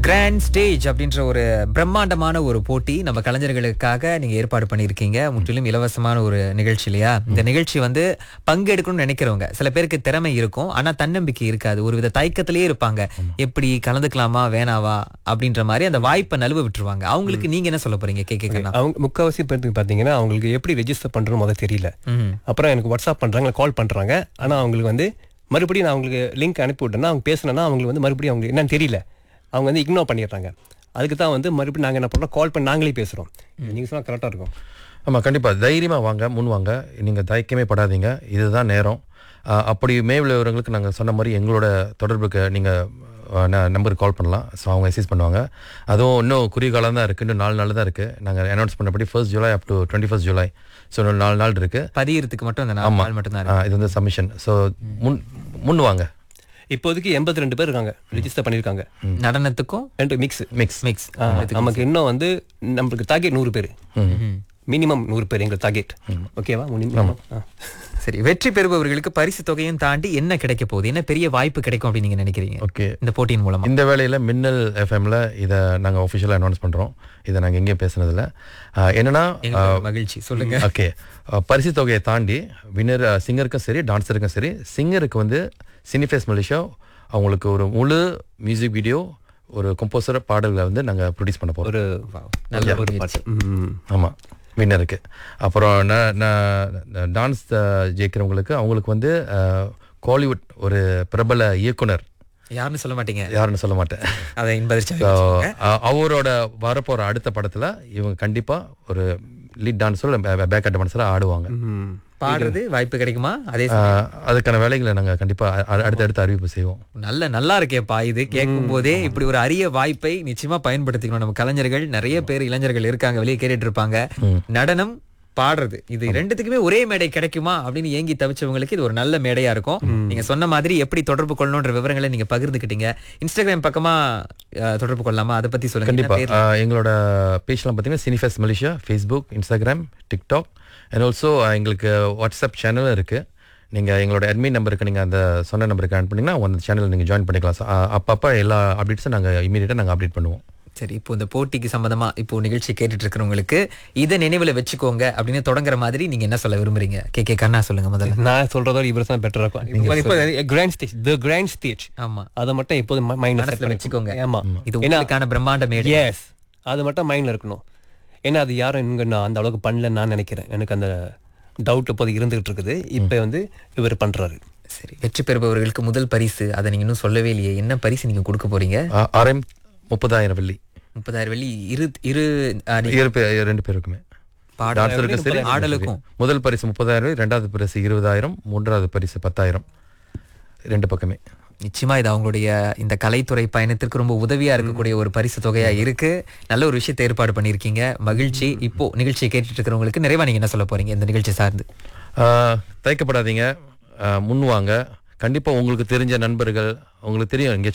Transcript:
Grand stage அப்படின்ற ஒரு பிரம்மாண்டமான ஒரு போட்டி நம்ம கலைஞர்களுக்காக நீங்க ஏற்பாடு பண்ணியிருக்கீங்க முற்றிலும் இலவசமான ஒரு நிகழ்ச்சி இல்லையா இந்த நிகழ்ச்சி வந்து பங்கெடுக்கணும்னு நினைக்கிறவங்க சில பேருக்கு திறமை இருக்கும் ஆனா தன்னம்பிக்கை இருக்காது ஒரு வித தயக்கத்திலேயே இருப்பாங்க எப்படி கலந்துக்கலாமா வேணாவா அப்படின்ற மாதிரி அந்த வாய்ப்பை நழுவ விட்டுருவாங்க அவங்களுக்கு நீங்க என்ன சொல்ல போறீங்க கே கேட்கலாம் அவங்க முக்கால்வாசி பேருக்கு பார்த்தீங்கன்னா அவங்களுக்கு எப்படி ரெஜிஸ்டர் பண்ணுறது முதல்ல தெரியல ம் அப்புறம் எனக்கு வாட்ஸ்அப் பண்ணுறாங்க கால் பண்ணுறாங்க ஆனால் அவங்களுக்கு வந்து மறுபடியும் நான் அவங்களுக்கு லிங்க் அனுப்பி விட்டேன்னா அவங்க பேசுனேன்னா அவங்களுக்கு வந்து மறுபடியும் அவங்களுக்கு என்னன்னு தெரியல அவங்க வந்து இக்னோர் பண்ணிடுறாங்க அதுக்கு தான் வந்து மறுபடியும் நாங்கள் என்ன பண்ணுறோம் கால் பண்ணி நாங்களே பேசுகிறோம் நீங்கள் சொன்னால் கரெக்டாக இருக்கும் ஆமாம் கண்டிப்பாக தைரியமாக வாங்க முன் வாங்க நீங்கள் தயக்கமே படாதீங்க இதுதான் நேரம் ஆஹ் அப்படி மேவிலவர்களுக்கு நாங்கள் சொன்ன மாதிரி எங்களோட தொடர்புக்கு நீங்கள் நம்பருக்கு கால் பண்ணலாம் ஸோ அவங்க எக்ஸைஸ் பண்ணுவாங்க அதுவும் இன்னும் குறுகிய காலம் தான் இருக்குது இன்னும் நாலு நாள் தான் இருக்குது நாங்கள் அனௌன்ஸ் பண்ணபடி first July up to twenty first July so இன்னும் நாலு நாள் இருக்குது பதியறதுக்கு மட்டும் அந்த நாலு நாள் மட்டும் தான் இது வந்து சப்மிஷன் ஸோ முன் முன் வாங்க இப்போதைக்கு எண்பத்தி ரெண்டு பேர் இருக்காங்க ரெஜிஸ்டர் பண்ணியிருக்காங்க நடனத்துக்கும் ரெண்டு மிக்ஸ் மிக்ஸ் மிக்ஸ் நமக்கு இன்னும் வந்து நம்மளுக்கு டார்கெட் நூறு பேர் மினிமம் நூறு பேர் எங்களுக்கு டார்கெட் ஓகேவா மினிமம் சரி வெற்றி பெறுபவர்களுக்கு பரிசு தொகையும் தாண்டி என்ன கிடைக்க போகுது என்ன பெரிய வாய்ப்பு கிடைக்கும் அப்படின்னு நீங்க நினைக்கிறீங்க ஓகே இந்த போட்டியின் மூலமா இந்த வேளையில் மின்னல் எஃப்எம்ல இதை நாங்கள் ஒஃபிஷியலாக அனௌன்ஸ் பண்ணுறோம் இதை நாங்கள் எங்கேயும் பேசுனதில்ல ஆஹ் என்னன்னா எங்களுக்கு ஒரு மகிழ்ச்சி சொல்லுங்க ஓகே பரிசு தொகையை தாண்டி வின்னர் சிங்கருக்கும் சரி டான்ஸருக்கும் சரி சிங்கருக்கு வந்து சினிஃபேஸ் மலேசியா அவங்களுக்கு ஒரு முழு மியூசிக் வீடியோ ஒரு கம்போசர் பாடல்களை வந்து நாங்கள் ப்ரொடியூஸ் பண்ண போகிறோம் ஒரு நல்ல ஒரு பாட்டு ம். ஆமாம் வின்னருக்கு அப்புறம் நான் நான் டான்ஸ் ஜெயிக்கிறவங்களுக்கு அவங்களுக்கு வந்து ஆஹ், காலிவுட் ஒரு பிரபல இயக்குனர் யாருன்னு சொல்ல மாட்டீங்க யாருன்னு சொல்ல மாட்டேன் அதை இன்பதிர்ச்சி So, அ- அவரோட வரப்போற அடுத்த படத்துல இவங்க கண்டிப்பா ஒரு லீட் டான்ஸர் பேக் டான்ஸரா ஆடுவாங்க ம். பாடுறது வாய்ப்பு கிடைக்குமா அதே அ, அதுக்கான வேலைகளை நாங்க கண்டிப்பா அ- அ- அடுத்தடுத்து அறிவிப்பு செய்வோம் நல்ல நல்லா இருக்கேப்பா இது கேட்கும் போதே இப்படி ஒரு அரிய வாய்ப்பை நிச்சயமா பயன்படுத்திக்கணும் நம்ம கலைஞர்கள் நிறைய பேர் இளைஞர்கள் இருக்காங்க வெளியே கேட்டுட்டு இருப்பாங்க நடனம் பாடுறது இது ரெண்டுத்துக்குமே ஒரே மேடை கிடைக்குமா அப்படின்னு ஏங்கி தவிச்சவங்களுக்கு இது ஒரு நல்ல மேடையா இருக்கும் நீங்க சொன்ன மாதிரி எப்படி தொடர்பு கொள்ளணும்ன்ற விவரங்களை நீங்க பகிர்ந்துக்கிட்டீங்க இன்ஸ்டாகிராம் பக்கமா அஹ், தொடர்பு கொள்ளலாமா அதை பத்தி சொல்லுங்க கண்டிப்பா என்ன பேர்? அ, எங்களோட பேஜ்லாம் பார்த்தீங்கன்னா சினிஃபெஸ் Malaysia Facebook Instagram TikTok and also எங்களுக்கு வாட்ஸ்அப் சேனலும் இருக்கு நீங்க எங்களோட அட்மின் நம்பருக்கு நீங்க அந்த சொன்ன நம்பருக்கு ஆட் பண்ணீங்கன்னா அந்த சேனல் நீங்க ஜாயின் பண்ணிக்கலாம் So, அ, அப்பப்ப எல்லா அப்டேட்ஸும் நாங்க இமீடியட்டா நாங்க அப்டேட் பண்ணுவோம் சரி இப்போ இந்த போட்டிக்கு சம்பந்தமா இப்போ நிகழ்ச்சி கேட்டுட்டு இருக்கிறவங்களுக்கு இதை நினைவுல வச்சுக்கோங்க அப்படின்னு தொடங்குற மாதிரி நீங்க என்ன சொல்ல விரும்புறீங்க கே கே கண்ணா சொல்லுங்க முதல்ல நான் சொல்றதோட இவர் தான் பெட்டரா இருக்கும் இப்போ grand stage the grand stage ஆமா அதை மட்டும் எப்போதும் மைண்ட்ல மனசுல வச்சுக்கோங்க ஆமா இது ஏன்னா உங்களுக்கான பிரம்மாண்ட மேடை எஸ் அது மட்டும் மைண்ட்ல இருக்கணும் ஏன்னா அது யாரும் இங்க நான் அந்த அளவுக்கு பண்ணலன்னு நான் நினைக்கிறேன் எனக்கு அந்த டவுட் இப்போது இருந்துகிட்டு இருக்குது இப்போ வந்து இவர் பண்றாரு சரி வெற்றி பெறுபவர்களுக்கு முதல் பரிசு அதை நீங்க இன்னும் சொல்லவே இல்லையே என்ன பரிசு நீங்க கொடுக்க போறீங்க அ, ஆர்எம் முப்பதாயிரம் வெள்ளி முப்பதாயிரம் வெள்ளி இரு இரு அடி இரு பேர் ரெண்டு பேருக்குமே பாடல் டான்ஸருக்கும் சரி ஆடலுக்கும் முதல் பரிசு முப்பதாயிரம் ரெண்டாவது பரிசு இருபதாயிரம் மூன்றாவது பரிசு பத்தாயிரம் ரெண்டு பக்கமே நிச்சயமா இது அவங்களுடைய இந்த கலைத்துறை பயணத்திற்கு ரொம்ப உதவியா இருக்கக்கூடிய ஒரு பரிசு தொகையா இருக்கு நல்ல ஒரு விஷயத்தை ஏற்பாடு பண்ணியிருக்கீங்க மகிழ்ச்சி இப்போ நிகழ்ச்சியை கேட்டுட்டு இருக்கிறவங்களுக்கு நிறைவா நீங்க என்ன சொல்ல போறீங்க இந்த நிகழ்ச்சி சார்ந்து ஆஹ், தயக்கப்படாதீங்க ஆஹ், முன் வாங்க கண்டிப்பா உங்களுக்கு தெரிஞ்ச நண்பர்கள் உங்களுக்கு தெரியும் இங்கே